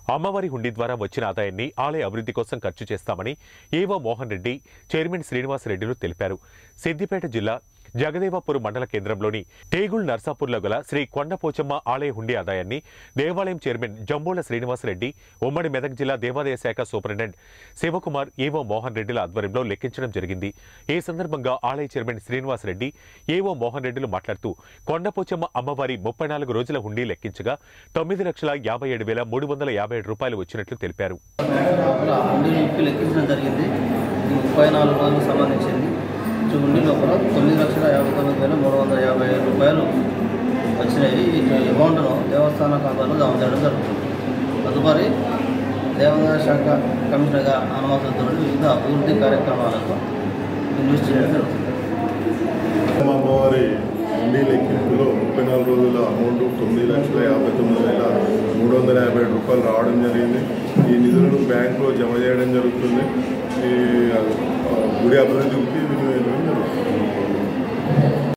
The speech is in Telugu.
అమ్మవారి హుండీ ద్వారా వచ్చిన ఆదాయాన్ని ఆలయ అభివృద్ధి కోసం ఖర్చు చేస్తామని ఏవో మోహన్ రెడ్డి చైర్మన్ శ్రీనివాస్ రెడ్డిలు తెలిపారు సిద్దిపేట జిల్లా జగదేవపురం మండల కేంద్రంలోని టేగుల్ నర్సాపూర్లో గల శ్రీ కొండపోచమ్మ ఆలయ హుండీ ఆదాయాన్ని దేవాలయం చైర్మన్ జంబోల శ్రీనివాసరెడ్డి ఉమ్మడి మెదక్ జిల్లా దేవాదాయ శాఖ సూపరింటెండెంట్ శివకుమార్ ఏవో మోహన్ రెడ్డిల ఆధ్వర్యంలో లెక్కించడం జరిగింది ఈ సందర్భంగా ఆలయ చైర్మన్ శ్రీనివాసరెడ్డి ఏవో మోహన్ రెడ్డిలు మాట్లాడుతూ కొండపోచమ్మ అమ్మవారి ముప్పై నాలుగు రోజుల హుండీ లెక్కించగా తొమ్మిది లక్షల యాభై ఏడు వేల మూడు వందల యాభై ఏడు రూపాయలు వచ్చినట్లు తెలిపారు లోపల హుండీ నింపి లెక్కించడం జరిగింది ఇది ముప్పై నాలుగు రోజులకు సంబంధించింది ఈ హుండీ లోపల తొమ్మిది లక్షల యాభై తొమ్మిది వేల మూడు వందల యాభై ఐదు రూపాయలు వచ్చినాయి ఈ అమౌంట్ను దేవస్థాన ఖాతాలో జమ చేయడం జరుగుతుంది తదుపరి దేవాదాయ శాఖ కమిషనర్గా అనుమతులతో వివిధ అభివృద్ధి కార్యక్రమాలకు ఇన్వెస్ట్ చేయడం జరుగుతుంది అమ్మవారి హుండీ లెక్కింపులో ముప్పై నాలుగు రోజుల అమౌంట్ తొమ్మిది లక్షల యాభై తొమ్మిది వేల మూడు వందల యాభై ఏడు రూపాయలు రావడం జరిగింది ఈ నిధులను బ్యాంకులో జమ చేయడం జరుగుతుంది ఈ ఆ, గుడి అభివృద్ధికి వినియోగించడం జరుగుతుంది